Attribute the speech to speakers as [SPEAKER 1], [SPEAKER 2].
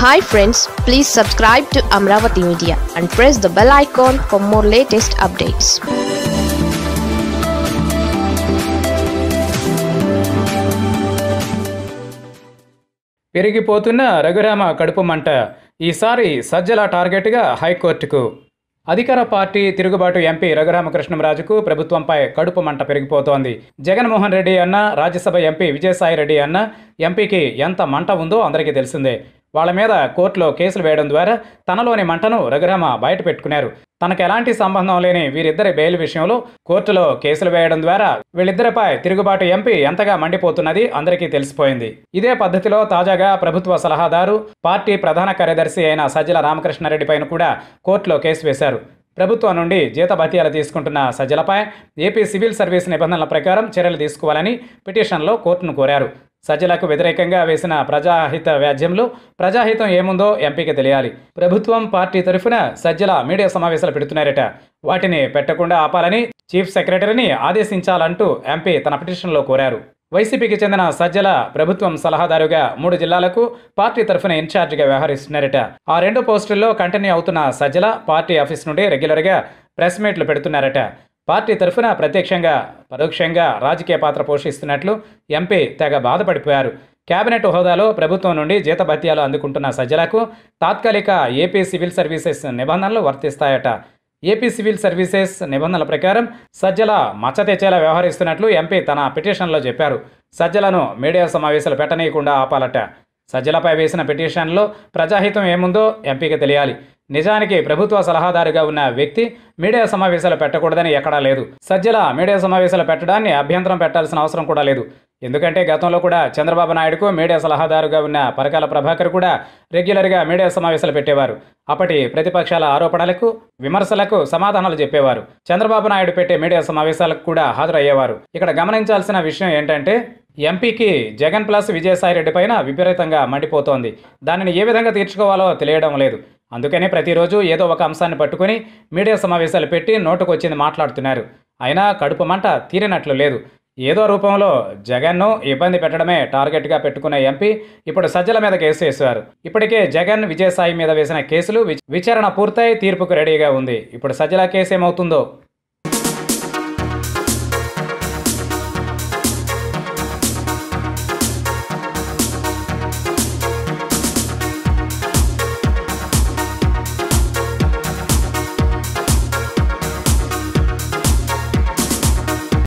[SPEAKER 1] hi friends please subscribe to Amaravati media and press the bell icon for more latest updates
[SPEAKER 2] పెరిగిపోతున్న రఘురామ కడుపు మంట ఈసారి సజ్జల టార్గెట్గా హైకోర్టుకు అధికార పార్టీ తిరుగుబాటు ఎంపీ రఘురామకృష్ణంరాజుకు ప్రభుత్వంపై కడుపు మంట పెరిగిపోతోంది జగన్మోహన్ రెడ్డి అన్న రాజ్యసభ ఎంపీ విజయసాయి రెడ్డి అన్న ఎంపీకి ఎంత మంట ఉందో అందరికీ తెలిసిందే వాళ్ళ మీద కోర్టులో కేసులు వేయడం ద్వారా తనలోని మంటను రఘురామ బయట పెట్టుకున్నారు తనకు ఎలాంటి సంబంధం లేని వీరిద్దరి బెయిల్ విషయంలో కోర్టులో కేసులు వేయడం ద్వారా వీళ్ళిద్దరిపై తిరుగుబాటు ఎంపీ ఎంతగా మండిపోతున్నది అందరికీ తెలిసిపోయింది ఇదే పద్ధతిలో తాజాగా ప్రభుత్వ సలహాదారు పార్టీ ప్రధాన కార్యదర్శి అయిన సజ్జల రామకృష్ణారెడ్డి పైన కూడా కోర్టులో కేసు వేశారు ప్రభుత్వం నుండి జీతభత్యాలు తీసుకుంటున్న సజ్జలపై ఏపీ సివిల్ సర్వీస్ నిబంధనల ప్రకారం చర్యలు తీసుకోవాలని పిటిషన్లో కోర్టును కోరారు సజ్జలకు వ్యతిరేకంగా వేసిన ప్రజాహిత వ్యాజ్యంలో ప్రజాహితం ఏముందో ఎంపీకి తెలియాలి ప్రభుత్వం పార్టీ తరఫున సజ్జల మీడియా సమావేశాలు పెడుతున్నారట వాటిని పెట్టకుండా ఆపాలని చీఫ్ సెక్రటరీని ఆదేశించాలంటూ ఎంపీ తన పిటిషన్లో కోరారు వైసీపీకి చెందిన సజ్జల ప్రభుత్వం సలహాదారుగా మూడు జిల్లాలకు పార్టీ తరఫున ఇన్ఛార్జిగా వ్యవహరిస్తున్నారట ఆ రెండు పోస్టుల్లో కంటిన్యూ అవుతున్న సజ్జల పార్టీ ఆఫీస్ నుండి రెగ్యులర్గా ప్రెస్ మీట్లు పెడుతున్నారట పార్టీ తరఫున ప్రత్యక్షంగా పరోక్షంగా రాజకీయ పాత్ర పోషిస్తున్నట్లు ఎంపీ తెగ బాధపడిపోయారు కేబినెట్ హోదాలో ప్రభుత్వం నుండి జీతభత్యాలు అందుకుంటున్న సజ్జలకు తాత్కాలిక ఏపీ సివిల్ సర్వీసెస్ నిబంధనలు వర్తిస్తాయట ఏపీ సివిల్ సర్వీసెస్ నిబంధనల ప్రకారం సజ్జల మచ్చ తెచ్చేలా వ్యవహరిస్తున్నట్లు ఎంపీ తన పిటిషన్లో చెప్పారు సజ్జలను మీడియా సమావేశాలు పెట్టనీయకుండా ఆపాలట సజ్జలపై వేసిన పిటిషన్లో ప్రజాహితం ఏముందో ఎంపీకి తెలియాలి నిజానికి ప్రభుత్వ సలహాదారుగా ఉన్న వ్యక్తి మీడియా సమావేశాలు పెట్టకూడదని ఎక్కడా లేదు సజ్జల మీడియా సమావేశాలు పెట్టడాన్ని అభ్యంతరం పెట్టాల్సిన అవసరం కూడా లేదు ఎందుకంటే గతంలో కూడా చంద్రబాబు నాయుడుకు మీడియా సలహాదారుగా ఉన్న పరకాల ప్రభాకర్ కూడా రెగ్యులర్గా మీడియా సమావేశాలు పెట్టేవారు అప్పటి ప్రతిపక్షాల ఆరోపణలకు విమర్శలకు సమాధానాలు చెప్పేవారు చంద్రబాబు నాయుడు పెట్టే మీడియా సమావేశాలకు కూడా హాజరయ్యేవారు ఇక్కడ గమనించాల్సిన విషయం ఏంటంటే ఎంపీకి జగన్ ప్లస్ విజయసాయిరెడ్డి పైన విపరీతంగా మండిపోతోంది దానిని ఏ విధంగా తీర్చుకోవాలో తెలియడం లేదు అందుకని ప్రతిరోజు ఏదో ఒక అంశాన్ని పట్టుకుని మీడియా సమావేశాలు పెట్టి నోటుకొచ్చింది మాట్లాడుతున్నారు అయినా కడుపు మంట తీరినట్లు లేదు ఏదో రూపంలో జగన్ను ఇబ్బంది పెట్టడమే టార్గెట్గా పెట్టుకున్న ఎంపీ ఇప్పుడు సజ్జల మీద కేసు వేశారు ఇప్పటికే జగన్ విజయసాయి మీద వేసిన కేసులు విచ- విచారణ పూర్తయి తీర్పుకు రెడీగా ఉంది ఇప్పుడు సజ్జల కేసు ఏమవుతుందో